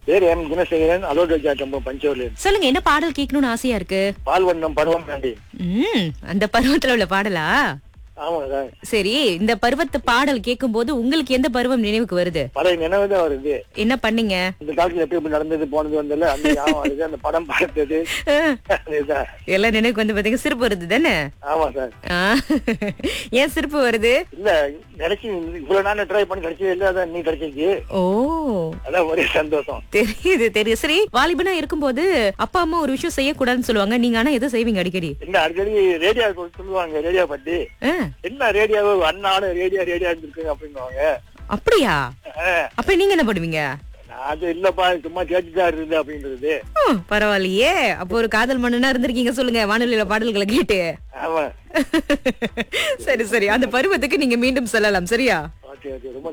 பேர் எம் குணசேகரன் அலோடஜா டெம்போ பஞ்சவர்ல சொல்லுங்க என்ன பாடல் கேட்கணும்னு ஆசையா இருக்கு பால் வண்ணம் பருவம் வேண்டி ம் அந்த பருவத்துல உள்ள பாடலா ஆமா சார் சரி இந்த பருவத்து பாடல் கேட்கும்போது உங்களுக்கு எந்த பருவம் நினைவுக்கு வருது பழைய நினைவு தான் வருது என்ன பண்ணீங்க இந்த காலத்துல எப்படி எப்படி நடந்தது போனது வந்தல அந்த ஞாபகம் வருது அந்த படம் பார்த்தது அதுதான் எல்லாம் நினைவுக்கு வந்து பாத்தீங்க சிரிப்பு வருது தானே ஆமா சார் ஆ. ஏன் சிரிப்பு வருது இல்ல கிடைச்சி இவ்வளவு நாள் ட்ரை பண்ணி கிடைச்சது இல்ல அதான் நீ கிடைச்சிருக்கு ஓ அதான் ஒரே சந்தோஷம் தெரியுது தெரியுது சரி வாலிபனா இருக்கும்போது அப்பா அம்மா ஒரு விஷயம் செய்யக்கூடாதுன்னு சொல்லுவாங்க நீங்க ஆனா எதை செய்வீங்க அடிக்கடி இல்ல அடிக்கடி ரேடியோ சொல்லுவாங்க ரேடியோ பத்தி ஆ, என்ன ரேடியோவோ அண்ணாலும் ரேடியோ ரேடியோ இருந்திருக்குங்க அப்படின்னுவாங்க அப்படியா ஆ, அப்ப நீங்க என்ன பண்ணுவீங்க நான் அது இல்லப்பா சும்மா கேட்டுதான் இருக்குது அப்படின்றது ஓ, பரவாயில்லையே அப்போ ஒரு காதல் மன்னனா இருந்திருக்கீங்க சொல்லுங்க வானொலியில பாடல்களை கேட்டு ஆமா சரி சரி அந்த பருவத்துக்கு நீங்க மீண்டும் செல்லலாம் சரியா ஓகே ஓகே ரொம்ப